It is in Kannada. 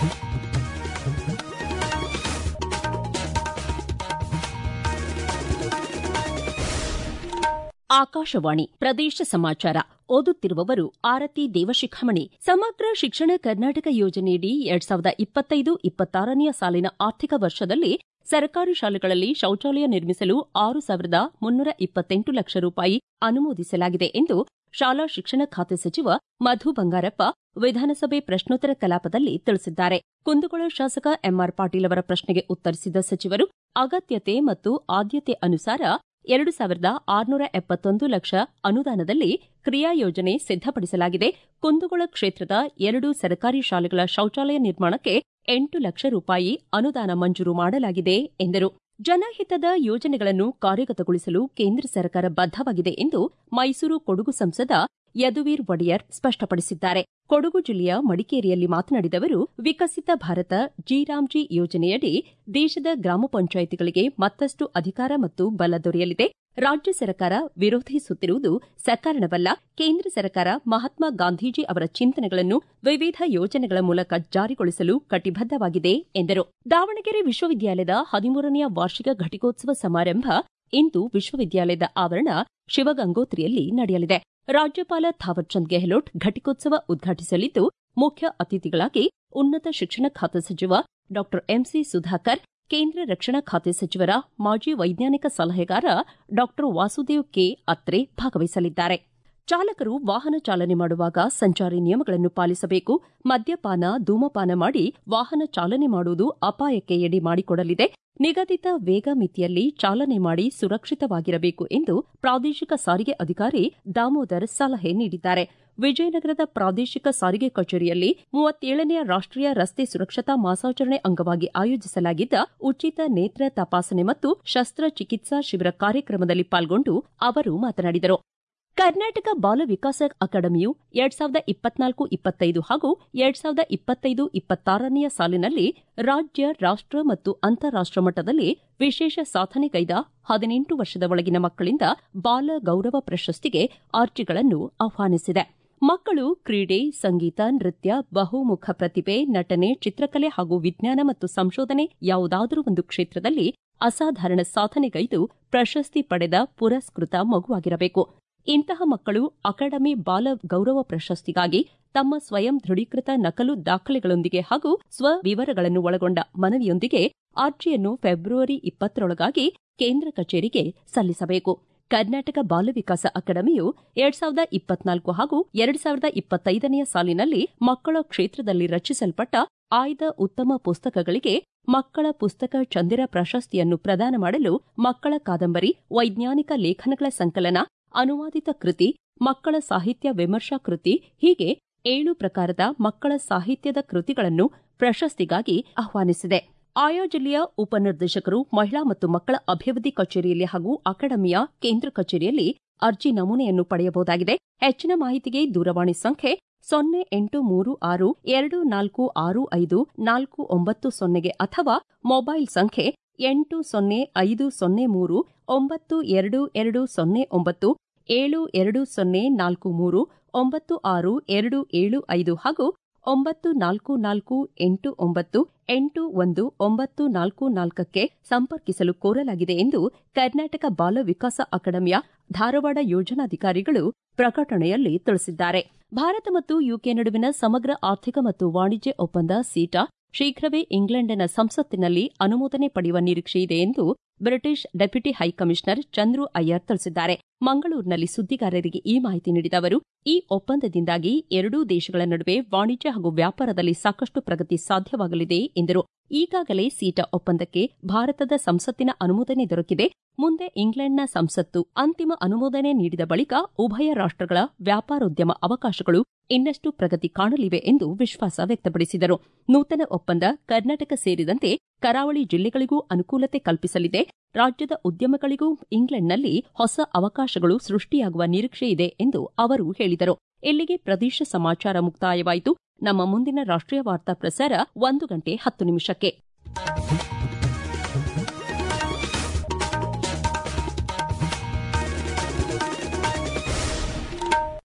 ಆಕಾಶವಾಣಿ ಪ್ರದೇಶ ಸಮಾಚಾರ ಓದುತ್ತಿರುವವರು ಆರತಿ ದೇವಶಿಖಾಮಣಿ ಸಮಗ್ರ ಶಿಕ್ಷಣ ಕರ್ನಾಟಕ ಯೋಜನೆಯಡಿ ಎರಡ್ ಸಾವಿರದ ಇಪ್ಪತ್ತೈದು ಇಪ್ಪತ್ತಾರನೆಯ ಸಾಲಿನ ಆರ್ಥಿಕ ವರ್ಷದಲ್ಲಿ ಸರ್ಕಾರಿ ಶಾಲೆಗಳಲ್ಲಿ ಶೌಚಾಲಯ ನಿರ್ಮಿಸಲು ಆರು ಸಾವಿರದ ಮುನ್ನೂರ ಇಪ್ಪತ್ತೆಂಟು ಲಕ್ಷ ರೂಪಾಯಿ ಅನುಮೋದಿಸಲಾಗಿದೆ ಎಂದು ಶಾಲಾ ಶಿಕ್ಷಣ ಖಾತೆ ಸಚಿವ ಮಧು ಬಂಗಾರಪ್ಪ ವಿಧಾನಸಭೆ ಪ್ರಶ್ನೋತ್ತರ ಕಲಾಪದಲ್ಲಿ ತಿಳಿಸಿದ್ದಾರೆ ಕುಂದಗೋಳ ಶಾಸಕ ಎಂಆರ್ ಪಾಟೀಲ್ ಅವರ ಪ್ರಶ್ನೆಗೆ ಉತ್ತರಿಸಿದ ಸಚಿವರು ಅಗತ್ಯತೆ ಮತ್ತು ಆದ್ಯತೆ ಅನುಸಾರ ಎರಡು ಸಾವಿರದ ಆರುನೂರ ಎಪ್ಪತ್ತೊಂದು ಲಕ್ಷ ಅನುದಾನದಲ್ಲಿ ಕ್ರಿಯಾ ಯೋಜನೆ ಸಿದ್ದಪಡಿಸಲಾಗಿದೆ ಕುಂದಗೋಳ ಕ್ಷೇತ್ರದ ಎರಡು ಸರ್ಕಾರಿ ಶಾಲೆಗಳ ಶೌಚಾಲಯ ನಿರ್ಮಾಣಕ್ಕೆ ಎಂಟು ಲಕ್ಷ ರೂಪಾಯಿ ಅನುದಾನ ಮಂಜೂರು ಮಾಡಲಾಗಿದೆ ಎಂದರು ಜನಹಿತದ ಯೋಜನೆಗಳನ್ನು ಕಾರ್ಯಗತಗೊಳಿಸಲು ಕೇಂದ್ರ ಸರ್ಕಾರ ಬದ್ದವಾಗಿದೆ ಎಂದು ಮೈಸೂರು ಕೊಡಗು ಸಂಸದ ಯದುವೀರ್ ಒಡೆಯರ್ ಸ್ಪಷ್ಟಪಡಿಸಿದ್ದಾರೆ ಕೊಡಗು ಜಿಲ್ಲೆಯ ಮಡಿಕೇರಿಯಲ್ಲಿ ಮಾತನಾಡಿದ ಅವರು ವಿಕಸಿತ ಭಾರತ ಜಿರಾಮ್ಜಿ ಯೋಜನೆಯಡಿ ದೇಶದ ಗ್ರಾಮ ಪಂಚಾಯಿತಿಗಳಿಗೆ ಮತ್ತಷ್ಟು ಅಧಿಕಾರ ಮತ್ತು ಬಲ ದೊರೆಯಲಿದೆ ರಾಜ್ಯ ಸರ್ಕಾರ ವಿರೋಧಿಸುತ್ತಿರುವುದು ಸಕಾರಣವಲ್ಲ ಕೇಂದ್ರ ಸರ್ಕಾರ ಮಹಾತ್ಮ ಗಾಂಧೀಜಿ ಅವರ ಚಿಂತನೆಗಳನ್ನು ವಿವಿಧ ಯೋಜನೆಗಳ ಮೂಲಕ ಜಾರಿಗೊಳಿಸಲು ಕಟಿಬದ್ದವಾಗಿದೆ ಎಂದರು ದಾವಣಗೆರೆ ವಿಶ್ವವಿದ್ಯಾಲಯದ ಹದಿಮೂರನೆಯ ವಾರ್ಷಿಕ ಘಟಿಕೋತ್ಸವ ಸಮಾರಂಭ ಇಂದು ವಿಶ್ವವಿದ್ಯಾಲಯದ ಆವರಣ ಶಿವಗಂಗೋತ್ರಿಯಲ್ಲಿ ನಡೆಯಲಿದೆ ರಾಜ್ಯಪಾಲ ಥಾವರ್ಚಂದ್ ಗೆಹ್ಲೋಟ್ ಘಟಿಕೋತ್ಸವ ಉದ್ಘಾಟಿಸಲಿದ್ದು ಮುಖ್ಯ ಅತಿಥಿಗಳಾಗಿ ಉನ್ನತ ಶಿಕ್ಷಣ ಖಾತೆ ಸಚಿವ ಡಾ ಎಂಸಿ ಸುಧಾಕರ್ ಕೇಂದ್ರ ರಕ್ಷಣಾ ಖಾತೆ ಸಚಿವರ ಮಾಜಿ ವೈಜ್ಞಾನಿಕ ಸಲಹೆಗಾರ ಡಾ ವಾಸುದೇವ್ ಕೆ ಅತ್ರೆ ಭಾಗವಹಿಸಲಿದ್ದಾರೆ ಚಾಲಕರು ವಾಹನ ಚಾಲನೆ ಮಾಡುವಾಗ ಸಂಚಾರಿ ನಿಯಮಗಳನ್ನು ಪಾಲಿಸಬೇಕು ಮದ್ಯಪಾನ ಧೂಮಪಾನ ಮಾಡಿ ವಾಹನ ಚಾಲನೆ ಮಾಡುವುದು ಅಪಾಯಕ್ಕೆ ಎಡೆ ಮಾಡಿಕೊಡಲಿದೆ ನಿಗದಿತ ವೇಗ ಮಿತಿಯಲ್ಲಿ ಚಾಲನೆ ಮಾಡಿ ಸುರಕ್ಷಿತವಾಗಿರಬೇಕು ಎಂದು ಪ್ರಾದೇಶಿಕ ಸಾರಿಗೆ ಅಧಿಕಾರಿ ದಾಮೋದರ್ ಸಲಹೆ ನೀಡಿದ್ದಾರೆ ವಿಜಯನಗರದ ಪ್ರಾದೇಶಿಕ ಸಾರಿಗೆ ಕಚೇರಿಯಲ್ಲಿ ಮೂವತ್ತೇಳನೆಯ ರಾಷ್ಟೀಯ ರಸ್ತೆ ಸುರಕ್ಷತಾ ಮಾಸಾಚರಣೆ ಅಂಗವಾಗಿ ಆಯೋಜಿಸಲಾಗಿದ್ದ ಉಚಿತ ನೇತ್ರ ತಪಾಸಣೆ ಮತ್ತು ಶಸ್ತ್ರಚಿಕಿತ್ಸಾ ಶಿಬಿರ ಕಾರ್ಯಕ್ರಮದಲ್ಲಿ ಪಾಲ್ಗೊಂಡು ಅವರು ಮಾತನಾಡಿದರು ಕರ್ನಾಟಕ ಬಾಲ ವಿಕಾಸ ಅಕಾಡೆಮಿಯು ಎರಡ್ ಸಾವಿರದ ಇಪ್ಪತ್ನಾಲ್ಕು ಇಪ್ಪತ್ತೈದು ಹಾಗೂ ಎರಡ್ ಸಾವಿರದ ಇಪ್ಪತ್ತೈದು ಇಪ್ಪತ್ತಾರನೆಯ ಸಾಲಿನಲ್ಲಿ ರಾಜ್ಯ ರಾಷ್ಟ ಮತ್ತು ಅಂತಾರಾಷ್ಟ ಮಟ್ಟದಲ್ಲಿ ವಿಶೇಷ ಸಾಧನೆಗೈದ ಹದಿನೆಂಟು ವರ್ಷದ ಒಳಗಿನ ಮಕ್ಕಳಿಂದ ಬಾಲ ಗೌರವ ಪ್ರಶಸ್ತಿಗೆ ಅರ್ಜಿಗಳನ್ನು ಆಹ್ವಾನಿಸಿದೆ ಮಕ್ಕಳು ಕ್ರೀಡೆ ಸಂಗೀತ ನೃತ್ಯ ಬಹುಮುಖ ಪ್ರತಿಭೆ ನಟನೆ ಚಿತ್ರಕಲೆ ಹಾಗೂ ವಿಜ್ಞಾನ ಮತ್ತು ಸಂಶೋಧನೆ ಯಾವುದಾದರೂ ಒಂದು ಕ್ಷೇತ್ರದಲ್ಲಿ ಅಸಾಧಾರಣ ಸಾಧನೆಗೈದು ಪ್ರಶಸ್ತಿ ಪಡೆದ ಪುರಸ್ಕೃತ ಮಗುವಾಗಿರಬೇಕು ಇಂತಹ ಮಕ್ಕಳು ಅಕಾಡೆಮಿ ಬಾಲ ಗೌರವ ಪ್ರಶಸ್ತಿಗಾಗಿ ತಮ್ಮ ಸ್ವಯಂ ದೃಢೀಕೃತ ನಕಲು ದಾಖಲೆಗಳೊಂದಿಗೆ ಹಾಗೂ ಸ್ವ ವಿವರಗಳನ್ನು ಒಳಗೊಂಡ ಮನವಿಯೊಂದಿಗೆ ಅರ್ಜಿಯನ್ನು ಫೆಬ್ರವರಿ ಇಪ್ಪತ್ತರೊಳಗಾಗಿ ಕೇಂದ್ರ ಕಚೇರಿಗೆ ಸಲ್ಲಿಸಬೇಕು ಕರ್ನಾಟಕ ಬಾಲ ವಿಕಾಸ ಅಕಾಡೆಮಿಯು ಎರಡ್ ಸಾವಿರದ ಇಪ್ಪತ್ನಾಲ್ಕು ಹಾಗೂ ಎರಡ್ ಸಾವಿರದ ಇಪ್ಪತ್ತೈದನೆಯ ಸಾಲಿನಲ್ಲಿ ಮಕ್ಕಳ ಕ್ಷೇತ್ರದಲ್ಲಿ ರಚಿಸಲ್ಪಟ್ಟ ಆಯ್ದ ಉತ್ತಮ ಪುಸ್ತಕಗಳಿಗೆ ಮಕ್ಕಳ ಪುಸ್ತಕ ಚಂದಿರ ಪ್ರಶಸ್ತಿಯನ್ನು ಪ್ರದಾನ ಮಾಡಲು ಮಕ್ಕಳ ಕಾದಂಬರಿ ವೈಜ್ಞಾನಿಕ ಲೇಖನಗಳ ಸಂಕಲನ ಅನುವಾದಿತ ಕೃತಿ ಮಕ್ಕಳ ಸಾಹಿತ್ಯ ವಿಮರ್ಶಾ ಕೃತಿ ಹೀಗೆ ಏಳು ಪ್ರಕಾರದ ಮಕ್ಕಳ ಸಾಹಿತ್ಯದ ಕೃತಿಗಳನ್ನು ಪ್ರಶಸ್ತಿಗಾಗಿ ಆಹ್ವಾನಿಸಿದೆ ಆಯಾ ಜಿಲ್ಲೆಯ ಉಪನಿರ್ದೇಶಕರು ಮಹಿಳಾ ಮತ್ತು ಮಕ್ಕಳ ಅಭಿವೃದ್ಧಿ ಕಚೇರಿಯಲ್ಲಿ ಹಾಗೂ ಅಕಾಡೆಮಿಯ ಕೇಂದ್ರ ಕಚೇರಿಯಲ್ಲಿ ಅರ್ಜಿ ನಮೂನೆಯನ್ನು ಪಡೆಯಬಹುದಾಗಿದೆ ಹೆಚ್ಚಿನ ಮಾಹಿತಿಗೆ ದೂರವಾಣಿ ಸಂಖ್ಯೆ ಸೊನ್ನೆ ಎಂಟು ಮೂರು ಆರು ಎರಡು ನಾಲ್ಕು ಆರು ಐದು ನಾಲ್ಕು ಒಂಬತ್ತು ಸೊನ್ನೆಗೆ ಅಥವಾ ಮೊಬೈಲ್ ಸಂಖ್ಯೆ ಎಂಟು ಸೊನ್ನೆ ಐದು ಸೊನ್ನೆ ಮೂರು ಒಂಬತ್ತು ಎರಡು ಎರಡು ಸೊನ್ನೆ ಒಂಬತ್ತು ಏಳು ಎರಡು ಸೊನ್ನೆ ನಾಲ್ಕು ಮೂರು ಒಂಬತ್ತು ಆರು ಎರಡು ಏಳು ಐದು ಹಾಗೂ ಒಂಬತ್ತು ನಾಲ್ಕು ನಾಲ್ಕು ಎಂಟು ಒಂಬತ್ತು ಎಂಟು ಒಂದು ಒಂಬತ್ತು ನಾಲ್ಕು ನಾಲ್ಕಕ್ಕೆ ಸಂಪರ್ಕಿಸಲು ಕೋರಲಾಗಿದೆ ಎಂದು ಕರ್ನಾಟಕ ಬಾಲ ವಿಕಾಸ ಅಕಾಡೆಮಿಯ ಧಾರವಾಡ ಯೋಜನಾಧಿಕಾರಿಗಳು ಪ್ರಕಟಣೆಯಲ್ಲಿ ತಿಳಿಸಿದ್ದಾರೆ ಭಾರತ ಮತ್ತು ಯುಕೆ ನಡುವಿನ ಸಮಗ್ರ ಆರ್ಥಿಕ ಮತ್ತು ವಾಣಿಜ್ಯ ಒಪ್ಪಂದ ಸೀಟಾ ಶೀಘ್ರವೇ ಇಂಗ್ಲೆಂಡಿನ ಸಂಸತ್ತಿನಲ್ಲಿ ಅನುಮೋದನೆ ಪಡೆಯುವ ನಿರೀಕ್ಷೆಯಿದೆ ಎಂದು British deputy high commissioner Chandru Iyer ತಿಳಿಸಿದ್ದಾರೆ ಮಂಗಳೂರಿನಲ್ಲಿ ಸುದ್ದಿಗಾರರಿಗೆ ಈ ಮಾಹಿತಿ ನೀಡಿದ ಅವರು ಈ ಒಪ್ಪಂದದಿಂದಾಗಿ ಎರಡೂ ದೇಶಗಳ ನಡುವೆ ವಾಣಿಜ್ಯ ಹಾಗೂ ವ್ಯಾಪಾರದಲ್ಲಿ ಸಾಕಷ್ಟು ಪ್ರಗತಿ ಸಾಧ್ಯವಾಗಲಿದೆ ಎಂದರು ಈಗಾಗಲೇ ಸೀಟಾ ಒಪ್ಪಂದಕ್ಕೆ ಭಾರತದ ಸಂಸತ್ತಿನ ಅನುಮೋದನೆ ದೊರಕಿದೆ ಮುಂದೆ ಇಂಗ್ಲೆಂಡ್ನ ಸಂಸತ್ತು ಅಂತಿಮ ಅನುಮೋದನೆ ನೀಡಿದ ಬಳಿಕ ಉಭಯ ರಾಷ್ಟಗಳ ವ್ಯಾಪಾರೋದ್ಯಮ ಅವಕಾಶಗಳು ಇನ್ನಷ್ಟು ಪ್ರಗತಿ ಕಾಣಲಿವೆ ಎಂದು ವಿಶ್ವಾಸ ವ್ಯಕ್ತಪಡಿಸಿದರು ನೂತನ ಒಪ್ಪಂದ ಕರ್ನಾಟಕ ಸೇರಿದಂತೆ ಕರಾವಳಿ ಜಿಲ್ಲೆಗಳಿಗೂ ಅನುಕೂಲತೆ ಕಲ್ಪಿಸಲಿದೆ ರಾಜ್ಯದ ಉದ್ಯಮಗಳಿಗೂ ಇಂಗ್ಲೆಂಡ್ನಲ್ಲಿ ಹೊಸ ಅವಕಾಶಗಳು ಸೃಷ್ಟಿಯಾಗುವ ನಿರೀಕ್ಷೆಯಿದೆ ಎಂದು ಅವರು ಹೇಳಿದರು ಇಲ್ಲಿಗೆ ಪ್ರದೇಶ ಸಮಾಚಾರ ಮುಕ್ತಾಯವಾಯಿತು ನಮ್ಮ ಮುಂದಿನ ರಾಷ್ಟೀಯ ವಾರ್ತಾ ಪ್ರಸಾರ ಒಂದು ಗಂಟೆ ಹತ್ತು ನಿಮಿಷಕ್ಕೆ